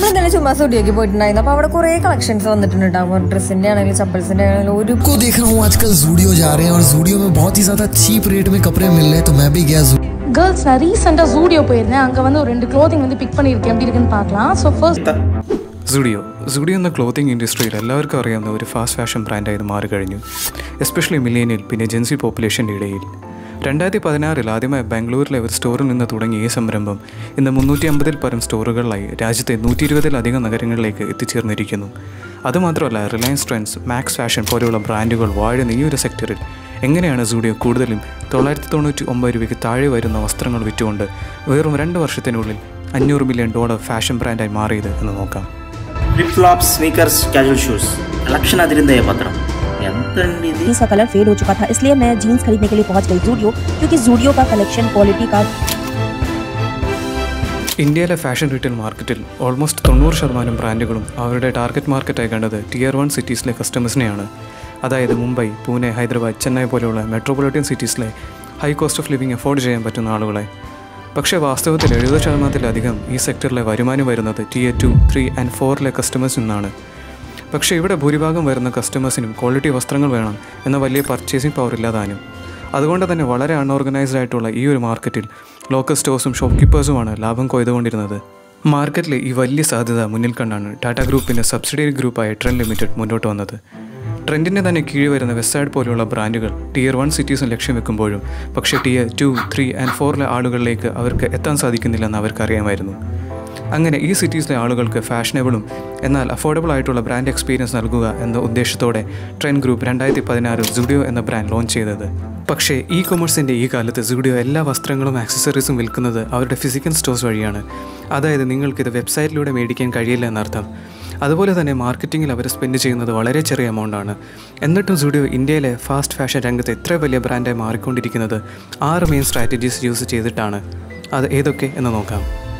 നമ്മൾ ഇന്നലെ ചുമ്മാ സ്റ്റുഡിയോക്ക് പോയിട്ടുണ്ടായിരുന്നു അപ്പോൾ അവിടെ കുറേ കളക്ഷൻസ് വന്നിട്ടുണ്ടാവും ഡ്രസ്സിൻ്റെ ആണെങ്കിലും ചപ്പൽസിൻ്റെ ആണെങ്കിലും ഒരു को देख रहा हूँ आजकल जूडियो जा रहे हैं और जूडियो में बहुत ही ज्यादा चीप रेट में कपड़े मिल रहे हैं तो मैं भी गया Zudio கேர்ள்ஸ் நான் ரீசெண்டாக ஜூடியோ போயிருந்தேன் அங்கே வந்து ஒரு ரெண்டு க்ளோதிங் வந்து பிக் பண்ணியிருக்கேன் எப்படி இருக்குன்னு பார்க்கலாம் ஸோ ஃபர்ஸ்ட் സുഡിയോ സുഡിയോ എന്ന ക്ലോത്തിങ് ഇൻഡസ്ട്രിയിൽ എല്ലാവർക്കും അറിയാവുന്ന ഒരു ഫാസ്റ്റ് ഫാഷൻ ബ്രാൻഡായി ഇത് മാറിക്കഴിഞ്ഞു എസ്പെഷ്യലി മില്ലേനിയൽ പിന്നെ ജെൻസി പോപ്പുലേഷൻ്റെ ഇടയിൽ രണ്ടായിരത്തി പതിനാറിൽ ആദ്യമായി ബാംഗ്ലൂരിലെ ഒരു സ്റ്റോറിൽ നിന്ന് തുടങ്ങിയ ഈ സംരംഭം ഇന്ന് മുന്നൂറ്റി അമ്പതിൽ പരം സ്റ്റോറുകളിലായി രാജ്യത്തെ നൂറ്റി ഇരുപതിലധികം നഗരങ്ങളിലേക്ക് എത്തിച്ചേർന്നിരിക്കുന്നു അതുമാത്രമല്ല റിലയൻസ് ട്രെൻഡ്സ് മാക്സ് ഫാഷൻ പോലെയുള്ള ബ്രാൻഡുകൾ വാഴുന്ന ഈ ഒരു സെക്ടറിൽ എങ്ങനെയാണ് സൂഡിയോ കൂടുതലും തൊള്ളായിരത്തി തൊണ്ണൂറ്റി ഒമ്പത് രൂപയ്ക്ക് താഴെ വരുന്ന വസ്ത്രങ്ങൾ വിറ്റുകൊണ്ട് വെറും രണ്ട് വർഷത്തിനുള്ളിൽ അഞ്ഞൂറ് മില്യൺ ഡോളർ ഫാഷൻ ബ്രാൻഡായി മാറിയത് എന്ന് നോക്കാം flip flops sneakers casual shoes collection అదిరిందయ్య పత్రం ఎంత అండి ఇది जीन्स का कलर फेड हो चुका था इसलिए मैं जीन्स खरीदने के लिए पहुंच गई जूडियो क्योंकि जूडियो का कलेक्शन क्वालिटी का ഇന്ത്യയിലെ ഫാഷൻ റീറ്റെയിൽ മാർക്കറ്റിൽ ഓൾമോസ്റ്റ് തൊണ്ണൂറ് ശതമാനം ബ്രാൻഡുകളും അവരുടെ ടാർഗറ്റ് മാർക്കറ്റായി കണ്ടത് ടിയർ വൺ സിറ്റീസിലെ കസ്റ്റമേഴ്സിനെയാണ് അതായത് മുംബൈ പൂനെ ഹൈദരാബാദ് ചെന്നൈ പോലെയുള്ള മെട്രോപൊളിറ്റൻ സിറ്റീസിലെ high cost of living afford ചെയ്യാൻ പറ്റുന്ന ആളുകളെ പക്ഷേ വാസ്തവത്തിൽ എഴുപത് ശതമാനത്തിലധികം ഈ സെക്ടറിലെ വരുമാനം വരുന്നത് ടിയർ ടു ത്രീ ആൻഡ് ഫോറിലെ കസ്റ്റമേഴ്സിൽ നിന്നാണ് പക്ഷേ ഇവിടെ ഭൂരിഭാഗം വരുന്ന കസ്റ്റമേഴ്സിനും ക്വാളിറ്റി വസ്ത്രങ്ങൾ വേണം എന്ന വലിയ പർച്ചേസിംഗ് പവർ ഇല്ലാതാനും അതുകൊണ്ട് തന്നെ വളരെ അൺഓർഗനൈസ്ഡ് ആയിട്ടുള്ള ഈ ഒരു മാർക്കറ്റിൽ ലോക്കൽ സ്റ്റോഴ്സും ഷോപ്പ് കീപ്പേഴ്സുമാണ് ലാഭം കൊയ്തുകൊണ്ടിരുന്നത് മാർക്കറ്റിലെ ഈ വലിയ സാധ്യത മുന്നിൽ കണ്ടാണ് ടാറ്റ ഗ്രൂപ്പിൻ്റെ സബ്സിഡിയറി ഗ്രൂപ്പായ ട്രെൻഡ് ലിമിറ്റഡ് മുന്നോട്ട് വന്നത് ട്രെൻഡിൻ്റെ തന്നെ കീഴിൽ വരുന്ന വെസ്റ്റൈഡ് പോലെയുള്ള ബ്രാൻഡുകൾ ടിയർ വൺ സിറ്റീസും ലക്ഷ്യം വെക്കുമ്പോഴും പക്ഷേ ടിയർ ടു ത്രീ ആൻഡ് ഫോറിലെ ആളുകളിലേക്ക് അവർക്ക് എത്താൻ സാധിക്കുന്നില്ലെന്ന് അവർക്കറിയാമായിരുന്നു അങ്ങനെ ഈ സിറ്റീസിലെ ആളുകൾക്ക് ഫാഷനബിളും എന്നാൽ അഫോർഡബിൾ ആയിട്ടുള്ള ബ്രാൻഡ് എക്സ്പീരിയൻസ് നൽകുക എന്ന ഉദ്ദേശത്തോടെ ട്രെൻഡ് ഗ്രൂപ്പ് രണ്ടായിരത്തി പതിനാറിൽ സുഡിയോ എന്ന ബ്രാൻഡ് ലോഞ്ച് ചെയ്തത് പക്ഷേ ഇ കൊമേഴ്സിൻ്റെ ഈ കാലത്ത് സുഡിയോ എല്ലാ വസ്ത്രങ്ങളും ആക്സസറീസും വിൽക്കുന്നത് അവരുടെ ഫിസിക്കൽ സ്റ്റോഴ്സ് വഴിയാണ് അതായത് നിങ്ങൾക്കിത് വെബ്സൈറ്റിലൂടെ മേടിക്കാൻ കഴിയില്ല എന്നർത്ഥം അതുപോലെ തന്നെ മാർക്കറ്റിങ്ങിൽ അവർ സ്പെൻഡ് ചെയ്യുന്നത് വളരെ ചെറിയ എമൗണ്ടാണ് എന്നിട്ടും സുഡിയോ ഇന്ത്യയിലെ ഫാസ്റ്റ് ഫാഷൻ രംഗത്ത് എത്ര വലിയ ബ്രാൻഡായി മാറിക്കൊണ്ടിരിക്കുന്നത് ആറ് മെയിൻ സ്ട്രാറ്റജീസ് യൂസ് ചെയ്തിട്ടാണ് അത് ഏതൊക്കെ എന്ന് നോക്കാം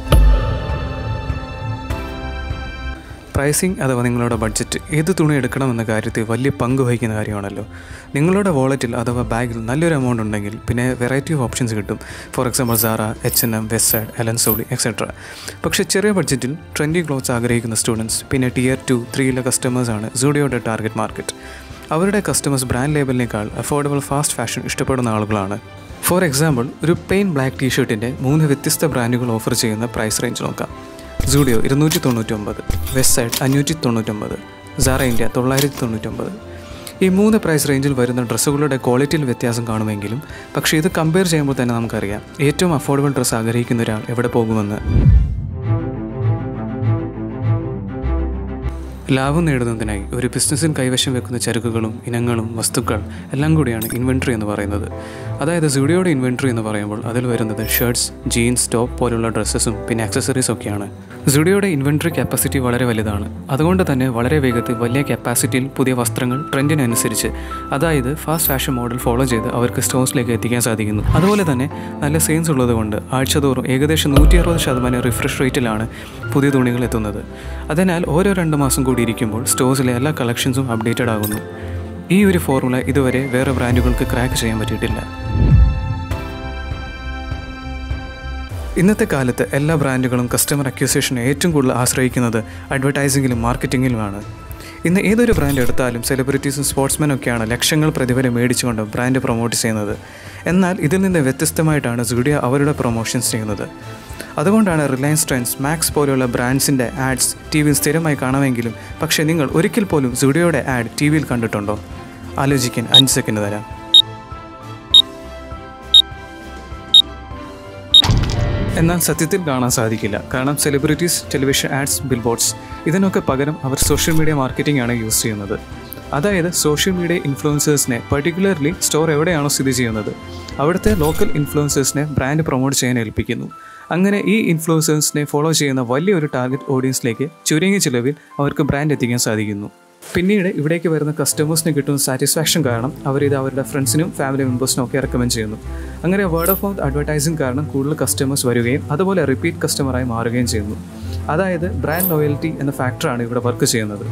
പ്രൈസിങ് അഥവാ നിങ്ങളുടെ ബഡ്ജറ്റ് ഏത് തുണി എടുക്കണമെന്ന കാര്യത്തിൽ വലിയ പങ്ക് വഹിക്കുന്ന കാര്യമാണല്ലോ നിങ്ങളുടെ വാളറ്റിൽ അഥവാ ബാഗിൽ നല്ലൊരു എമൗണ്ട് ഉണ്ടെങ്കിൽ പിന്നെ വെറൈറ്റി ഓഫ് ഓപ്ഷൻസ് കിട്ടും for example Zara H N M Westside Allen Solly etcetera പക്ഷേ ചെറിയ ബഡ്ജറ്റിൽ ട്രെൻഡി ക്ലോത്ത്സ് ആഗ്രഹിക്കുന്ന സ്റ്റുഡൻസ് പിന്നെ ടിയർ ടു ത്രീയിലെ കസ്റ്റമേഴ്സാണ് സൂഡിയോയുടെ ടാർഗറ്റ് മാർക്കറ്റ് അവരുടെ കസ്റ്റമേഴ്സ് ബ്രാൻഡ് ലേബലിനേക്കാൾ അഫോർഡബിൾ ഫാസ്റ്റ് ഫാഷൻ ഇഷ്ടപ്പെടുന്ന ആളുകളാണ് ഫോർ എക്സാമ്പിൾ ഒരു പ്ലെയിൻ ബ്ലാക്ക് ടീഷർട്ടിൻ്റെ മൂന്ന് വ്യത്യസ്ത ബ്രാൻഡുകൾ ഓഫർ ചെയ്യുന്ന പ്രൈസ് റേഞ്ച് നോക്കാം സൂഡിയോ ഇരുന്നൂറ്റി തൊണ്ണൂറ്റൊമ്പത് വെസ്റ്റ് സൈഡ് അഞ്ഞൂറ്റി തൊണ്ണൂറ്റൊമ്പത് സാറ ഇന്ത്യ തൊള്ളായിരത്തി തൊണ്ണൂറ്റൊമ്പത് ഈ മൂന്ന് പ്രൈസ് റേഞ്ചിൽ വരുന്ന ഡ്രസ്സുകളുടെ ക്വാളിറ്റിയിൽ വ്യത്യാസം കാണുമെങ്കിലും പക്ഷേ ഇത് കമ്പയർ ചെയ്യുമ്പോൾ തന്നെ നമുക്കറിയാം ഏറ്റവും അഫോർഡബിൾ ഡ്രസ്സ് ആഗ്രഹിക്കുന്ന ഒരാൾ എവിടെ പോകുമെന്ന് ലാഭം നേടുന്നതിനായി ഒരു ബിസിനസ്സിൽ കൈവശം വെക്കുന്ന ചരക്കുകളും ഇനങ്ങളും വസ്തുക്കൾ എല്ലാം കൂടിയാണ് ഇൻവെൻട്രി എന്ന് പറയുന്നത് അതായത് സുഡിയോയുടെ ഇൻവെൻട്രി എന്ന് പറയുമ്പോൾ അതിൽ വരുന്നത് ഷർട്ട്സ് ജീൻസ് ടോപ്പ് പോലുള്ള ഡ്രസ്സസും പിന്നെ ആക്സസറീസ് ഒക്കെയാണ് സുഡിയോയുടെ ഇൻവെൻട്രി കപ്പാസിറ്റി വളരെ വലുതാണ് അതുകൊണ്ട് തന്നെ വളരെ വേഗത്തിൽ വലിയ കപ്പാസിറ്റിയിൽ പുതിയ വസ്ത്രങ്ങൾ ട്രെൻഡിനനുസരിച്ച് അതായത് ഫാസ്റ്റ് ഫാഷൻ മോഡൽ ഫോളോ ചെയ്ത് അവർക്ക് സ്റ്റോഴ്സിലേക്ക് എത്തിക്കാൻ സാധിക്കുന്നു അതുപോലെ തന്നെ നല്ല സെയിൽസ് ഉള്ളതുകൊണ്ട് ആഴ്ചതോറും ഏകദേശം നൂറ്റി അറുപത് ശതമാനം റിഫ്രഷ് റേറ്റിലാണ് പുതിയ തുണികൾ എത്തുന്നത് അതിനാൽ ഓരോ രണ്ട് മാസം കൂടി ഇരിക്കുമ്പോൾ സ്റ്റോഴ്സിലെ എല്ലാ കളക്ഷൻസും അപ്ഡേറ്റഡ് ആകുന്നു ഈ ഒരു ഫോർമുല ഇതുവരെ വേറെ ബ്രാൻഡുകൾക്ക് ക്രാക്ക് ചെയ്യാൻ പറ്റിയിട്ടില്ല ഇന്നത്തെ കാലത്ത് എല്ലാ ബ്രാൻഡുകളും കസ്റ്റമർ അക്യൂസേഷനെ ഏറ്റവും കൂടുതൽ ആശ്രയിക്കുന്നത് അഡ്വർടൈസിങ്ങിലും മാർക്കറ്റിങ്ങിലുമാണ് ഇന്ന് ഏതൊരു ബ്രാൻഡ് എടുത്താലും സെലിബ്രിറ്റീസും സ്പോർട്സ്മെനും ഒക്കെയാണ് ലക്ഷങ്ങൾ പ്രതിഫലം മേടിച്ചുകൊണ്ട് ബ്രാൻഡ് പ്രൊമോട്ട് ചെയ്യുന്നത് എന്നാൽ ഇതിൽ നിന്ന് വ്യത്യസ്തമായിട്ടാണ് സുഡിയോ അവരുടെ പ്രൊമോഷൻസ് ചെയ്യുന്നത് അതുകൊണ്ടാണ് റിലയൻസ് ട്രെൻഡ്സ് മാക്സ് പോലെയുള്ള ബ്രാൻഡ്സിൻ്റെ ആഡ്സ് ടി വിയിൽ സ്ഥിരമായി കാണാമെങ്കിലും പക്ഷേ നിങ്ങൾ ഒരിക്കൽ പോലും സുഡിയോയുടെ ആഡ് ടി വിയിൽ കണ്ടിട്ടുണ്ടോ ആലോചിക്കാൻ അഞ്ച് സെക്കൻഡ് തരാം എന്നാൽ സത്യത്തിൽ കാണാൻ സാധിക്കില്ല കാരണം സെലിബ്രിറ്റീസ് ടെലിവിഷൻ ആഡ്സ് ബിൽബോർഡ്സ് ഇതിനൊക്കെ പകരം അവർ സോഷ്യൽ മീഡിയ മാർക്കറ്റിംഗ് ആണ് യൂസ് ചെയ്യുന്നത് അതായത് സോഷ്യൽ മീഡിയ ഇൻഫ്ലുവൻസേഴ്സിനെ പർട്ടിക്കുലർലി സ്റ്റോർ എവിടെയാണോ സ്ഥിതി ചെയ്യുന്നത് അവിടുത്തെ ലോക്കൽ ഇൻഫ്ലുവൻസേഴ്സിനെ ബ്രാൻഡ് പ്രൊമോട്ട് ചെയ്യാൻ ഏൽപ്പിക്കുന്നു അങ്ങനെ ഈ ഇൻഫ്ലുവൻസേഴ്സിനെ ഫോളോ ചെയ്യുന്ന വലിയൊരു ടാർഗറ്റ് ഓഡിയൻസിലേക്ക് ചുരുങ്ങിയ ചിലവിൽ അവർക്ക് ബ്രാൻഡ് എത്തിക്കാൻ സാധിക്കുന്നു പിന്നീട് ഇവിടേക്ക് വരുന്ന കസ്റ്റമേഴ്സിന് കിട്ടുന്ന സാറ്റിസ്ഫാക്ഷൻ കാരണം അവർ ഇത് അവരുടെ ഫ്രണ്ട്സിനും ഫാമിലി മെമ്പേഴ്സിനും ഒക്കെ റെക്കമെൻഡ് ചെയ്യുന്നു അങ്ങനെ വേർഡ് ഓഫ് മൗത്ത് അഡ്വർടൈസിംഗ് കാരണം കൂടുതൽ കസ്റ്റമേഴ്സ് വരികയും അതുപോലെ റിപ്പീറ്റ് കസ്റ്റമറായി മാറുകയും ചെയ്യുന്നു അതായത് ബ്രാൻഡ് ലോയൽറ്റി എന്ന ഫാക്ടറാണ് ഇവിടെ വർക്ക് ചെയ്യുന്നത്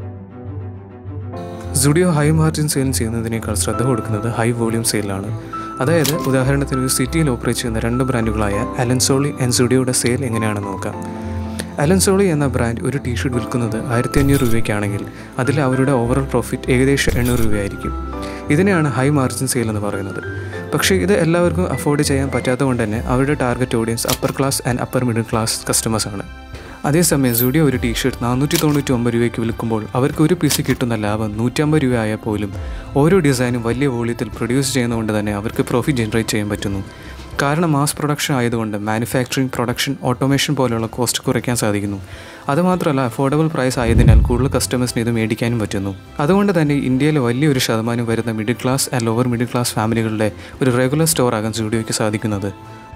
സുഡിയോ ഹൈ മാർജിൻ സെയിൽ ചെയ്യുന്നതിനേക്കാൾ ശ്രദ്ധ കൊടുക്കുന്നത് ഹൈ വോളിയം സെയിലാണ് അതായത് ഉദാഹരണത്തിന് ഒരു സിറ്റിയിൽ ഓപ്പറേറ്റ് ചെയ്യുന്ന രണ്ട് ബ്രാൻഡുകളായ അലൻസോളി ആൻഡ് സുഡിയോയുടെ സെയിൽ എങ്ങനെയാണെന്ന് നോക്കാം അലൻസോളി എന്ന ബ്രാൻഡ് ഒരു ടീഷർട്ട് വിൽക്കുന്നത് ആയിരത്തി അഞ്ഞൂറ് രൂപയ്ക്കാണെങ്കിൽ അതിൽ അവരുടെ ഓവറോൾ പ്രോഫിറ്റ് ഏകദേശം എണ്ണൂറ് രൂപയായിരിക്കും ഇതിനെയാണ് ഹൈ മാർജിൻ സെയിൽ എന്ന് പറയുന്നത് പക്ഷേ ഇത് എല്ലാവർക്കും അഫോർഡ് ചെയ്യാൻ പറ്റാത്തതുകൊണ്ട് തന്നെ അവരുടെ target audience upper class and upper middle class കസ്റ്റമേഴ്സാണ് അതേസമയം സുഡിയോ ഒരു ടീഷർട്ട് നാനൂറ്റി തൊണ്ണൂറ്റി ഒമ്പത് രൂപയ്ക്ക് വിൽക്കുമ്പോൾ അവർക്ക് ഒരു പീസ് കിട്ടുന്ന ലാഭം നൂറ്റമ്പത് രൂപ ആയാൽ പോലും ഓരോ ഡിസൈനും വലിയ വോള്യത്തിൽ പ്രൊഡ്യൂസ് ചെയ്യുന്നതുകൊണ്ട് തന്നെ അവർക്ക് പ്രോഫിറ്റ് ജനറേറ്റ് ചെയ്യാൻ പറ്റുന്നു കാരണം മാസ് പ്രൊഡക്ഷൻ ആയതുകൊണ്ട് മാനുഫാക്ചറിങ് പ്രൊഡക്ഷൻ ഓട്ടോമേഷൻ പോലെയുള്ള കോസ്റ്റ് കുറയ്ക്കാൻ സാധിക്കുന്നു അതുമാത്രമല്ല അഫോർഡബിൾ പ്രൈസ് ആയതിനാൽ കൂടുതൽ കസ്റ്റമേഴ്സിന് ഇത് മേടിക്കാനും പറ്റുന്നു അതുകൊണ്ട് തന്നെ ഇന്ത്യയിലെ വലിയൊരു ശതമാനം വരുന്ന middle class and lower middle class ഫാമിലികളുടെ ഒരു റെഗുലർ സ്റ്റോർ ആകാൻ സ്റ്റുഡിയോയ്ക്ക് സാധിക്കുന്നത്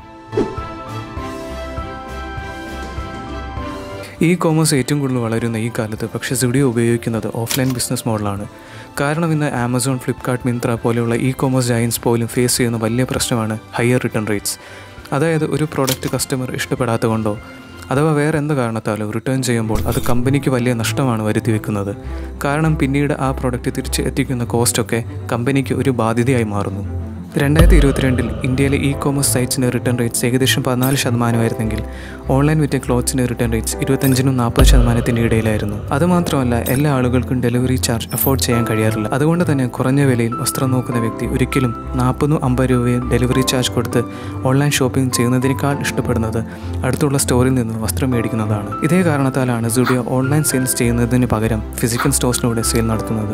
ഇ കോമേഴ്സ് ഏറ്റവും കൂടുതൽ വളരുന്ന ഈ കാലത്ത് പക്ഷേ സുഡിയോ ഉപയോഗിക്കുന്നത് ഓഫ്ലൈൻ ബിസിനസ് മോഡലാണ് കാരണം ഇന്ന് ആമസോൺ ഫ്ലിപ്കാർട്ട് മിന്ത്ര പോലെയുള്ള ഇ കോമേഴ്സ് ജയൻസ് പോലും ഫേസ് ചെയ്യുന്ന വലിയ പ്രശ്നമാണ് ഹയർ റിട്ടേൺ റേറ്റ്സ് അതായത് ഒരു പ്രോഡക്റ്റ് കസ്റ്റമർ ഇഷ്ടപ്പെടാത്ത കൊണ്ടോ അഥവാ വേറെ എന്ത് കാരണത്താലോ റിട്ടേൺ ചെയ്യുമ്പോൾ അത് കമ്പനിക്ക് വലിയ നഷ്ടമാണ് വരുത്തി വെക്കുന്നത് കാരണം പിന്നീട് ആ പ്രോഡക്റ്റ് തിരിച്ച് എത്തിക്കുന്ന കോസ്റ്റൊക്കെ കമ്പനിക്ക് ഒരു ബാധ്യതയായി മാറുന്നു രണ്ടായിരത്തി ഇരുപത്തിരണ്ടിൽ ഇന്ത്യയിലെ ഇ കോമേഴ്സ് സൈറ്റ്സിൻ്റെ റിട്ടേൺ റേറ്റ്സ് ഏകദേശം പതിനാല് ശതമാനമായിരുന്നെങ്കിൽ ഓൺലൈൻ വിറ്റ ക്ലോത്ത്സിൻ്റെ റിട്ടേൺ റേറ്റ്സ് ഇരുപത്തഞ്ചിനും നാൽപ്പത് ശതമാനത്തിൻ്റെ ഇടയിലായിരുന്നു അതുമാത്രമല്ല എല്ലാ ആളുകൾക്കും ഡെലിവറി ചാർജ് അഫോർഡ് ചെയ്യാൻ കഴിയാറില്ല അതുകൊണ്ട് തന്നെ കുറഞ്ഞ വിലയിൽ വസ്ത്രം നോക്കുന്ന വ്യക്തി ഒരിക്കലും നാൽപ്പതും അമ്പത് രൂപയും ഡെലിവറി ചാർജ് കൊടുത്ത് ഓൺലൈൻ ഷോപ്പിംഗ് ചെയ്യുന്നതിനേക്കാൾ ഇഷ്ടപ്പെടുന്നത് അടുത്തുള്ള സ്റ്റോറിൽ നിന്ന് വസ്ത്രം മേടിക്കുന്നതാണ് ഇതേ കാരണത്താലാണ് സുഡിയോ ഓൺലൈൻ സെയിൽസ് ചെയ്യുന്നതിന് പകരം ഫിസിക്കൽ സ്റ്റോഴ്സിലൂടെ സെയിൽ നടത്തുന്നത്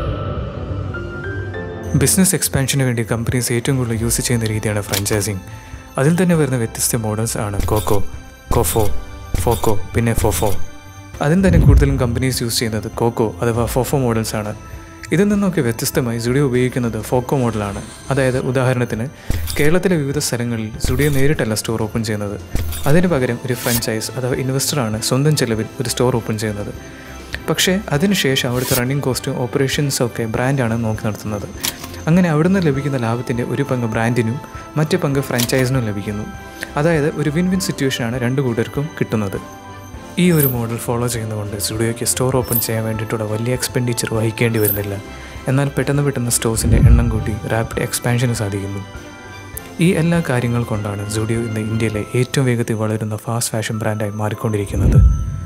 ബിസിനസ് എക്സ്പാൻഷന് വേണ്ടി കമ്പനീസ് ഏറ്റവും കൂടുതൽ യൂസ് ചെയ്യുന്ന രീതിയാണ് ഫ്രാഞ്ചൈസിങ് അതിൽ തന്നെ വരുന്ന വ്യത്യസ്ത മോഡൽസ് ആണ് കോക്കോ കോഫോ ഫോക്കോ പിന്നെ ഫോഫോ അതിൽ തന്നെ കൂടുതലും കമ്പനീസ് യൂസ് ചെയ്യുന്നത് കോക്കോ അഥവാ ഫോഫോ മോഡൽസ് ആണ് ഇതിൽ നിന്നൊക്കെ വ്യത്യസ്തമായി സുഡിയോ ഉപയോഗിക്കുന്നത് ഫോക്കോ മോഡലാണ് അതായത് ഉദാഹരണത്തിന് കേരളത്തിലെ വിവിധ സ്ഥലങ്ങളിൽ സുഡിയോ നേരിട്ടല്ല സ്റ്റോർ ഓപ്പൺ ചെയ്യുന്നത് അതിന് പകരം ഒരു ഫ്രാഞ്ചൈസ് അഥവാ ഇൻവെസ്റ്ററാണ് സ്വന്തം ചെലവിൽ ഒരു സ്റ്റോർ ഓപ്പൺ ചെയ്യുന്നത് പക്ഷേ അതിനുശേഷം അവിടുത്തെ റണ്ണിങ് കോസ്റ്റും ഓപ്പറേഷൻസും ഒക്കെ ബ്രാൻഡാണ് നോക്കി നടത്തുന്നത് അങ്ങനെ അവിടുന്ന് ലഭിക്കുന്ന ലാഭത്തിൻ്റെ ഒരു പങ്ക് ബ്രാൻഡിനും മറ്റു പങ്ക് ഫ്രാഞ്ചൈസിനും ലഭിക്കുന്നു അതായത് ഒരു വിൻ വിൻ സിറ്റുവേഷനാണ് രണ്ട് കൂട്ടർക്കും കിട്ടുന്നത് ഈ ഒരു മോഡൽ ഫോളോ ചെയ്യുന്നതുകൊണ്ട് സ്റ്റുഡിയോയ്ക്ക് സ്റ്റോർ ഓപ്പൺ ചെയ്യാൻ വേണ്ടിയിട്ടുള്ള വലിയ എക്സ്പെൻഡിച്ചർ വഹിക്കേണ്ടി വരുന്നില്ല എന്നാൽ പെട്ടെന്ന് പെട്ടെന്ന് സ്റ്റോഴ്സിൻ്റെ എണ്ണം കൂട്ടി റാപ്പിഡ് എക്സ്പാൻഷന് സാധിക്കുന്നു ഈ എല്ലാ കാര്യങ്ങൾ കൊണ്ടാണ് സുഡിയോ ഇന്ന് ഇന്ത്യയിലെ ഏറ്റവും വേഗത്തിൽ വളരുന്ന ഫാസ്റ്റ് ഫാഷൻ ബ്രാൻഡായി മാറിക്കൊണ്ടിരിക്കുന്നത്